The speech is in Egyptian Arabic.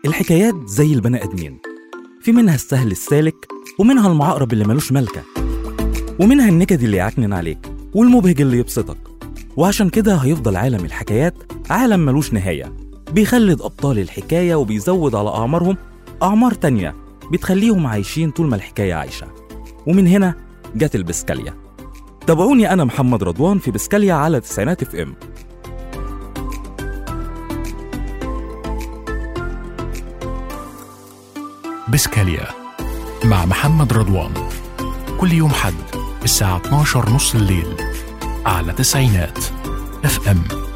الحكايات زي البني آدمين في منها السهل السالك ومنها المعقرب اللي ملوش ملكة ومنها النكد اللي يعكنن عليك والمبهج اللي يبسطك وعشان كده هيفضل عالم الحكايات عالم ملوش نهاية بيخلد أبطال الحكاية وبيزود على أعمارهم أعمار تانية بتخليهم عايشين طول ما الحكاية عايشة ومن هنا جت البسكاليا تابعوني أنا محمد رضوان في بسكاليا على تسعينات اف ام بسكاليا مع محمد رضوان كل يوم حد الساعة 12 نص الليل على تسعينات اف ام